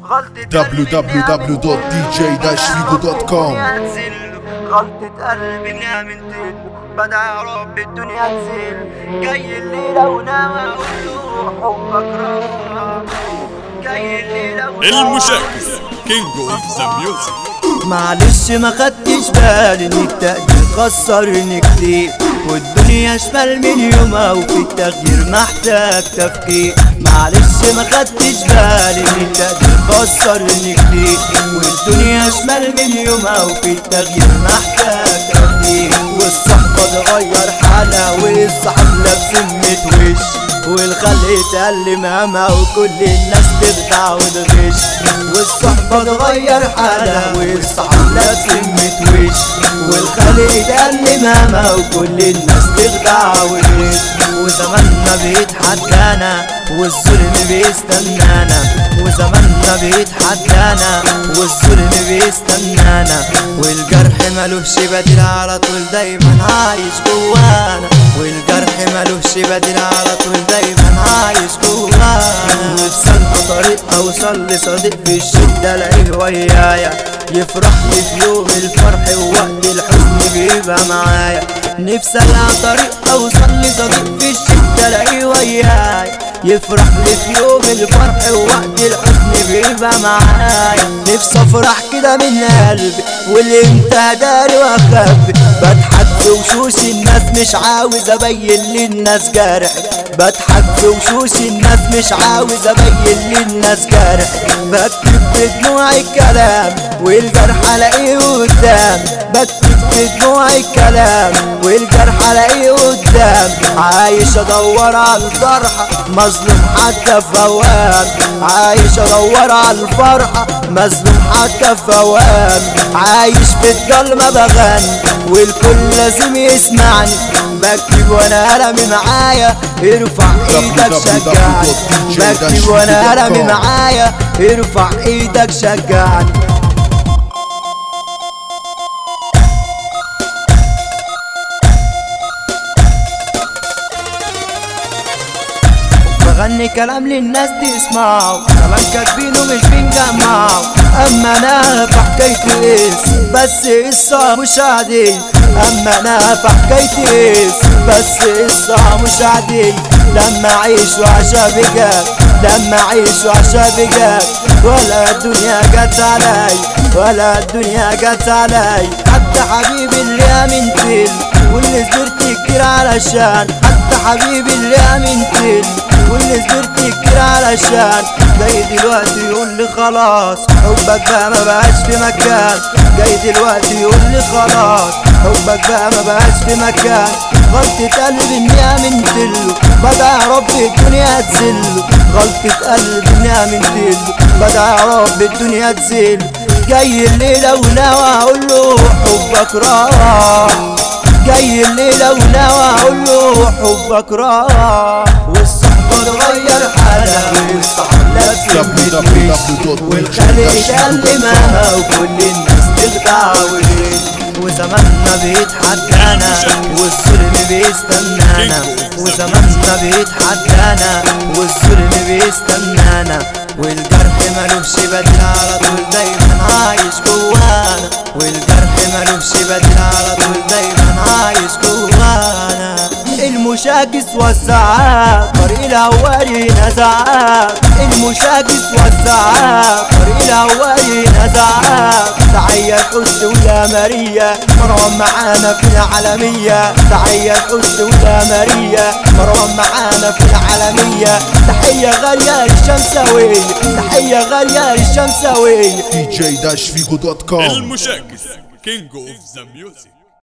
غلطة www.dj-figo.com غلطة قلبي اني امنت له بدعي يا رب الدنيا تزل جاي الليلة ونام اقول له حبك رب جاي الليلة ونام المشاكس كينج اوف ذا ميوزك معلش ما خدتش بالي انك تقدر خسرني كتير والدنيا شمال من يومها وفي التغيير محتاج تفكير معلش ما خدتش بالي انك تقدر خسرني كتير والدنيا شمال من يومها وفي التغيير محتاج تفكير والصحبة تغير حالها والصاحب لابس وش والخلق يتألم همها وكل الناس تخدع وتغش والصحبة تغير حالها والصحاب لازم متوش والخلق يتألم همها وكل الناس تخدع وتغش وزماننا بيتحدانا والظلم بيستنانا وزماننا بيتحدانا والظلم بيستنانا والجرح ملوش بديل على طول دايما عايش جوانا والجرح ملوش بديل على طول دايما عايش جوانا وبسنة طريق اوصل لصديق في الشدة الاقيه ويايا يفرح لي في يوم الفرح ووقت الحزن بيبقى معايا نفسي العب طريق اوصل لصديق في الشدة الاقيه ويايا يفرح لي في يوم الفرح ووقت الحزن بيبقى معايا نفسي افرح كده من قلبي واللي انت داري واخبي بضحك في وشوش الناس مش عاوز ابين للناس جارح بضحك في وشوش الناس مش عاوز ابين للناس جارح بكتب بدموعي الكلام والجرح الاقيه قدام بكتب بدموعي الكلام والجرح الاقيه قدام عايش ادور على الفرحة مظلوم حتى في اوهام عايش ادور على الفرحة مظلوم حتى في اوهام عايش في الضلمة بغني والكل لازم يسمعني بكتب وانا قلمي معايا ارفع ايدك شجعني بكتب وانا قلمي معايا ارفع ايدك شجعني بغني كلام للناس تسمعه كلام كاتبينه مش بنجمعه اما انا في حكايتي بس قصة مش عادية اما انا في حكايتي بس قصة مش عادية لما اعيش وعشا بجد لما اعيش وعشا بجد ولا الدنيا جت علي ولا الدنيا جت علي حتى حبيبي اللي امنت له واللي صبرت كتير علشان حتى حبيبي اللي امنت له واللي صبرت كتير علشان جاي دلوقتي يقول لي خلاص حبك بقى ما بقاش في مكان جاي دلوقتي يقول لي خلاص حبك بقى ما بقاش في مكان غلطة قلبي اني امنت له بدع يا رب الدنيا تزله غلطة قلبي اني امنت له بدع يا رب الدنيا تزله جاي الليلة وناوي اقول له حبك راح جاي الليلة وناوي اقول له حبك راح والصحبة تغير حالها والصحب لازم تتوش والخلق يكلمها وكل الناس تخدع وتغش وزماننا بيتحدانا والظلم بيستنانا وزماننا بيتحدانا والظلم بيستنانا والجرح ملوش بديل على طول دايما عايش جوانا والجرح ملوش بديل على طول دايما عايش جوانا المشاكس والساعات طريق الاولي نزعات المشاكس والساعات طريق الاولي نزعات تحية الحس والامارية مروان معانا في العالمية تحية الحس والامارية مروان معانا في العالمية تحية غالية للشمساوية تحية غالية للشمساوية dj-figo.com المشاكس كينج اوف ذا ميوزك